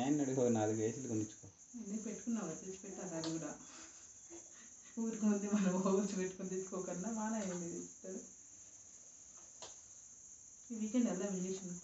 నేను అడుగు నాలుగు కేసులు కొనిచ్చుకో అన్నీ పెట్టుకున్నావు తెచ్చి పెట్టారు అది కూడా ఊరికి ముందు మనం వచ్చి పెట్టుకొని తెచ్చుకోకన్నా మాన అయింది తెచ్చుతాడు ఈ వీకెండ్ వెళ్దాం ఇంజక్షన్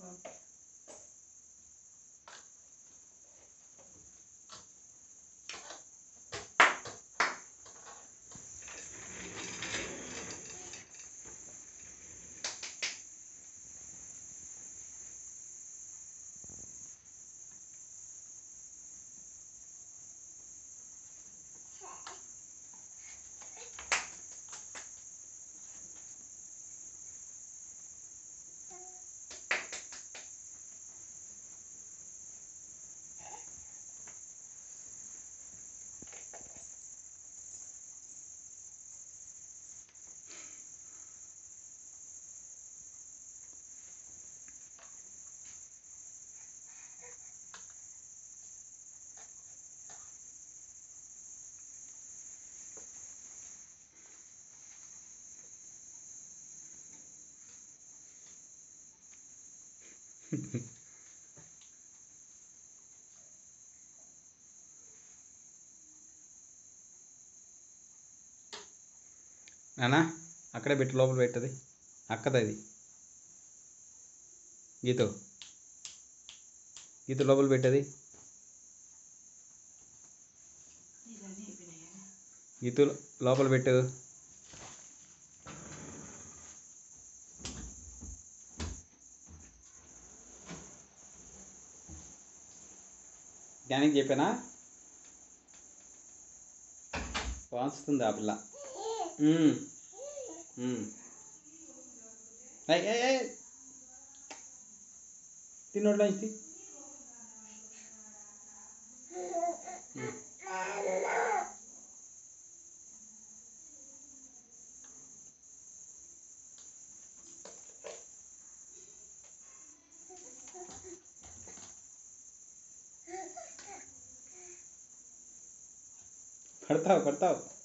నానా అక్కడే పెట్టి లోపల పెట్టది అక్కది అది గీత గీత లోపల పెట్టది ఇవన్నీ అయిపోయినాయి గీత లోపల పెట్టు జ్ఞానికి చెప్పానా వాంచుతుంది ఆ పిల్ల ఉమ్. ఉమ్. ఏయ్, ఏయ్, ఏయ్. తిన్నోట్లో నుంచి తీ. ఉమ్. పడతావు పడతావు